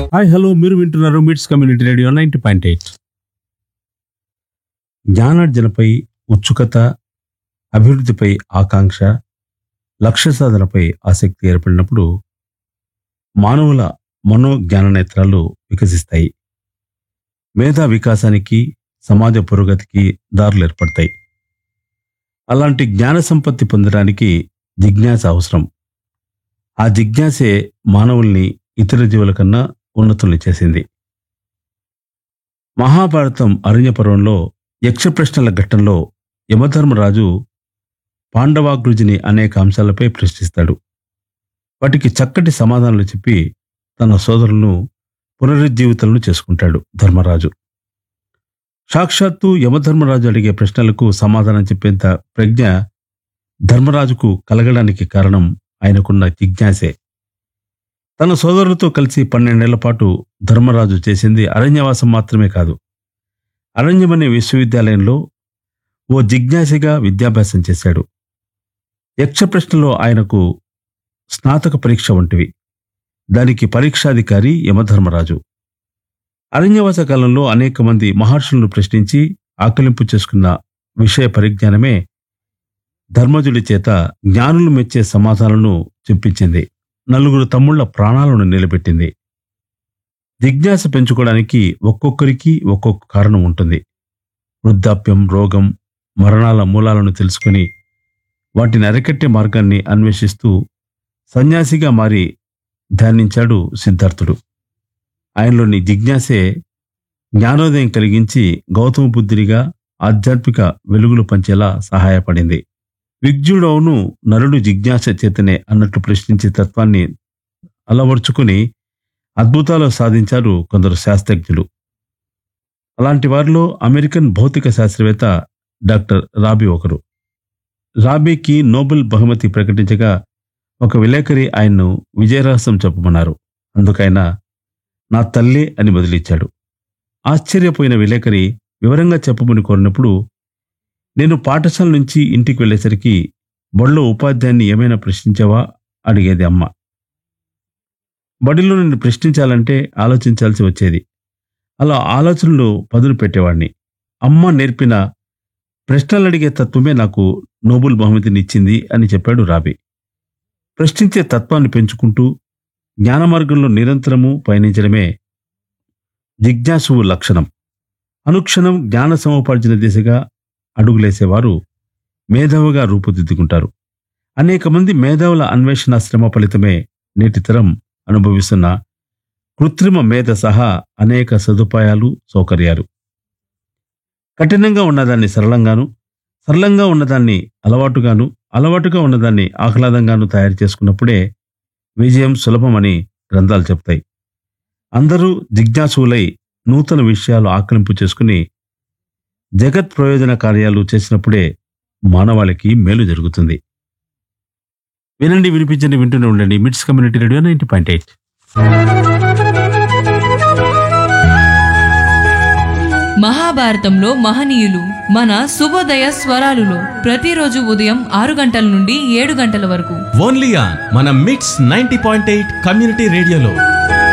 hi hello మీరు వింటున్నారు MITS community radio ninety point eight జ్ఞానార్జనపై ఉత్సుకత అభివృద్ధిపై ఆకాంక్ష లక్ష్య సాధనపై ఆసక్తి ఏర్పడినప్పుడు మానవుల మనోజ్ఞాన నేత్రాలు వికసిస్తాయి మేధా వికాసానికి సమాజ పురోగతికి దారులు ఏర్పడతాయి అలాంటి జ్ఞాన సంపత్తి పొందడానికి జిజ్ఞాస అవసరం ఆ జిజ్ఞాసే మానవుల్ని ఇతర జీవుల కన్నా ఉన్నతుల్ని చేసింది మహాభారతం అరణ్యపర్వంలో యక్ష ప్రశ్నల ఘట్టంలో యమధర్మరాజు పాండవాగృజిని అనేక అంశాలపై ప్రశ్నిస్తాడు వాటికి చక్కటి సమాధానాలు చెప్పి తన సోదరులను పునరుజ్జీవితులను చేసుకుంటాడు ధర్మరాజు సాక్షాత్తు యమధర్మరాజు అడిగే ప్రశ్నలకు సమాధానం చెప్పేంత ప్రజ్ఞ ధర్మరాజుకు కలగడానికి కారణం ఆయనకున్న జిజ్ఞాసే తన సోదరులతో కలిసి పన్నెండేళ్ల పాటు ధర్మరాజు చేసింది అరణ్యవాసం మాత్రమే కాదు అరణ్యమనే విశ్వవిద్యాలయంలో ఓ జిజ్ఞాసిగా విద్యాభ్యాసం చేశాడు యక్ష ప్రశ్నలో ఆయనకు స్నాతక పరీక్ష వంటివి దానికి పరీక్షాధికారి యమధర్మరాజు అరణ్యవాస కాలంలో అనేక మంది మహర్షులను ప్రశ్నించి ఆకలింపు చేసుకున్న విషయ పరిజ్ఞానమే ధర్మజుడి చేత జ్ఞానులు మెచ్చే సమాధానాలను చెప్పించింది నలుగురు తమ్ముళ్ల ప్రాణాలను నిలబెట్టింది జిజ్ఞాస పెంచుకోవడానికి ఒక్కొక్కరికి ఒక్కొక్క కారణం ఉంటుంది వృద్ధాప్యం రోగం మరణాల మూలాలను తెలుసుకుని వాటిని అరికట్టే మార్గాన్ని అన్వేషిస్తూ సన్యాసిగా మారి ధ్యానించాడు సిద్ధార్థుడు ఆయనలోని జిజ్ఞాసే జ్ఞానోదయం కలిగించి గౌతమ బుద్ధుడిగా ఆధ్యాత్మిక వెలుగులు పంచేలా సహాయపడింది విజ్ఞుడవును నరుడు జిజ్ఞాస చేతనే అన్నట్లు ప్రశ్నించే తత్వాన్ని అలవర్చుకుని అద్భుతాలు సాధించారు కొందరు శాస్త్రజ్ఞులు అలాంటి వారిలో అమెరికన్ భౌతిక శాస్త్రవేత్త డాక్టర్ రాబీ ఒకరు రాబీకి నోబెల్ బహుమతి ప్రకటించగా ఒక విలేకరి ఆయన్ను విజయరహస్యం చెప్పమన్నారు అందుకైన నా తల్లి అని బదిలిచ్చాడు ఆశ్చర్యపోయిన విలేకరి వివరంగా చెప్పమని కోరినప్పుడు నేను పాఠశాల నుంచి ఇంటికి వెళ్ళేసరికి బడిలో ఉపాధ్యాయుని ఏమైనా ప్రశ్నించావా అడిగేది అమ్మ బడిలో నిన్ను ప్రశ్నించాలంటే ఆలోచించాల్సి వచ్చేది అలా ఆలోచనలు పదులు పెట్టేవాడిని అమ్మ నేర్పిన ప్రశ్నలు అడిగే తత్వమే నాకు నోబెల్ బహుమతినిచ్చింది అని చెప్పాడు రాబీ ప్రశ్నించే తత్వాన్ని పెంచుకుంటూ జ్ఞాన మార్గంలో నిరంతరము పయనించడమే జిజ్ఞాసువు లక్షణం అనుక్షణం జ్ఞాన సముపార్జన దిశగా అడుగులేసేవారు మేధావుగా రూపుదిద్దుకుంటారు అనేక మంది మేధావుల అన్వేషణ శ్రమ ఫలితమే నేటి తరం అనుభవిస్తున్న కృత్రిమ మేధ సహా అనేక సదుపాయాలు సౌకర్యాలు కఠినంగా ఉన్నదాన్ని సరళంగాను సరళంగా ఉన్నదాన్ని అలవాటుగాను అలవాటుగా ఉన్నదాన్ని ఆహ్లాదంగాను తయారు చేసుకున్నప్పుడే విజయం సులభమని గ్రంథాలు చెప్తాయి అందరూ జిజ్ఞాసులై నూతన విషయాలు ఆకలింపు చేసుకుని జగత్ ప్రయోజన కార్యాలు చేసినప్పుడే మానవాళికి మేలు జరుగుతుంది వినండి వినిపించండి వింటూనే ఉండండి MITS community radio ninety point eight మహాభారతంలో మహనీయులు మన శుభోదయ స్వరాలులో ప్రతిరోజు ఉదయం ఆరు గంటల నుండి ఏడు గంటల వరకు ఓన్లీ ఆన్ మన మిట్స్ నైన్టీ పాయింట్ ఎయిట్ కమ్యూనిటీ రేడియోలో